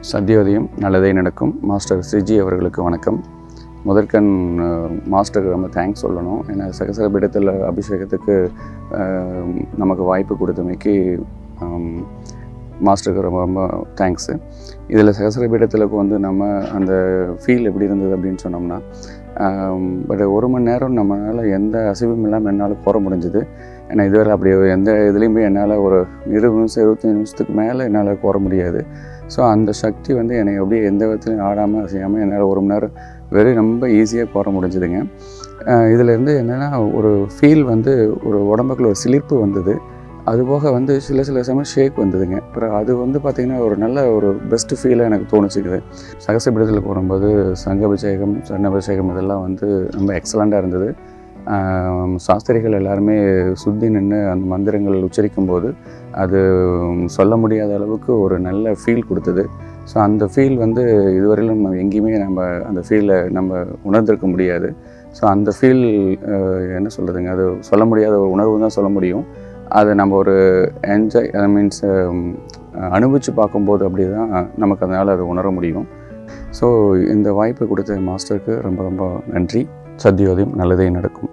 சத்தியோதயம் நல்லதே நடக்கும் master CG அவர்களுக்கு வணக்கம் முதற்கண் அஹ், மாஸ்டருக்கு ரொம்ப தேங்க்ஸ் சொல்லணும் ஏன்னா சகசர பீடத்தில் அபிஷேகத்துக்கு அஹ், நமக்கு வாய்ப்பு கொடுத்தமைக்கு ஆம், மாஸ்டருக்கு ரொம்ப ரொம்ப தேங்க்ஸு இதில் சகசர பீடத்தில் வந்து நம்ம அந்த ஃபீல் எப்படி இருந்தது அப்படின்னு சொன்னோம்னா பட் ஒரு மணி நேரம் நம்மளால் எந்த அசைவும் இல்லாமல் என்னால் போற முடிஞ்சுது ஏன்னா இதுவரை அப்படி எந்த இதுலேயுமே என்னால் ஒரு இருபது நிமிஷம் இருபத்தஞ்சி நிமிஷத்துக்கு மேலே என்னால் போற முடியாது ஸோ அந்த சக்தி வந்து என்னை அப்படியே எந்த விதத்துலையும் ஆடாமல் அசையாமல் என்னால் ஒரு மணி நேரம் வெறும் ரொம்ப ஈஸியாக போற முடிஞ்சுதுங்க இதிலேருந்து என்னென்னா ஒரு ஃபீல் வந்து ஒரு உடம்புக்குள்ள ஒரு சிலிர்ப்பு வந்தது அதுபோக வந்து சில சில சமயம் ஷேக் வந்ததுங்க அப்புறம் அது வந்து பார்த்திங்கன்னா ஒரு நல்ல ஒரு பெஸ்ட் ஃபீலாக எனக்கு தோணுச்சுக்குது சகசபிடத்தில் போகும்போது சங்கபிஷேகம் சன்னபிஷேகம் இதெல்லாம் வந்து ரொம்ப எக்ஸலண்ட்டாக இருந்தது ஆம், சாஸ்திரிகள் எல்லாருமே சுத்தி நின்று அந்த மந்திரங்கள் உச்சரிக்கும் போது அது சொல்ல முடியாத அளவுக்கு ஒரு நல்ல ஃபீல் கொடுத்தது ஸோ அந்த ஃபீல் வந்து இதுவரையிலும் நம்ம எங்கேயுமே நம்ம அந்த ஃபீலை நம்ம உணர்ந்திருக்க முடியாது ஸோ அந்த ஃபீல் என்ன சொல்கிறதுங்க அது சொல்ல முடியாத ஒரு உணர்வு தான் சொல்ல முடியும் அதை நம்ம ஒரு என்ஜாய் ஐ மீன்ஸ் அனுபவித்து பார்க்கும்போது அப்படி தான் நமக்கு அதனால் அதை உணர முடியும் ஸோ இந்த வாய்ப்பு கொடுத்த மாஸ்டருக்கு ரொம்ப ரொம்ப நன்றி சத்தியோதயம் நல்லதே நடக்கும்